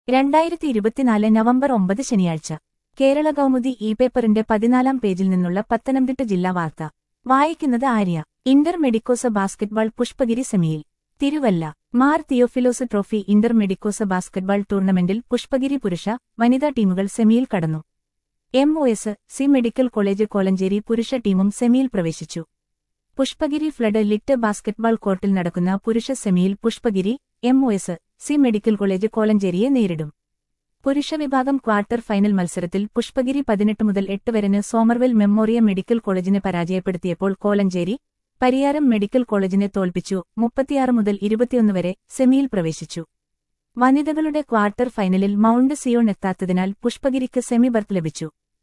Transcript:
രണ്ടായിരത്തി ഇരുപത്തിനാല് നവംബർ ഒമ്പത് ശനിയാഴ്ച കേരള കൗമുദി ഇ പേപ്പറിന്റെ പതിനാലാം പേജിൽ നിന്നുള്ള പത്തനംതിട്ട ജില്ലാ വാർത്ത വായിക്കുന്നത് Arya inter medicos basketball Pushpagiri സെമിയിൽ Thiruvalla Mar Theophilos trophy inter medicos basketball ടൂർണമെന്റിൽ പുഷ്പഗിരി പുരുഷ വനിതാ ടീമുകൾ സെമിയിൽ കടന്നു M O S C medical college Kolenchery പുരുഷ ടീമും സെമിയിൽ പ്രവേശിച്ചു പുഷ്പഗിരി ഫ്ലഡ് ലിറ്റ് ബാസ്കറ്റ്ബാൾ കോർട്ടിൽ നടക്കുന്ന പുരുഷ സെമിയിൽ Pushpagiri M O S C medical college കോലഞ്ചേരിയെ നേരിടും പുരുഷ വിഭാഗം ക്വാർട്ടർ ഫൈനൽ മത്സരത്തിൽ പുഷ്പഗിരി പതിനെട്ട് മുതൽ എട്ട് വരെന് സോമർവെൽ മെമ്മോറിയ മെഡിക്കൽ കോളേജിനെ പരാജയപ്പെടുത്തിയപ്പോൾ കോലഞ്ചേരി പരിയാരം മെഡിക്കൽ കോളേജിനെ തോൽപ്പിച്ചു മുപ്പത്തിയാറ് മുതൽ ഇരുപത്തിയൊന്ന് വരെ സെമിയിൽ പ്രവേശിച്ചു വനിതകളുടെ ക്വാർട്ടർ ഫൈനലിൽ മൗണ്ട് സിയോൺ എത്താത്തതിനാൽ പുഷ്പഗിരിക്ക് സെമി ബർത്ത് ലഭിച്ചു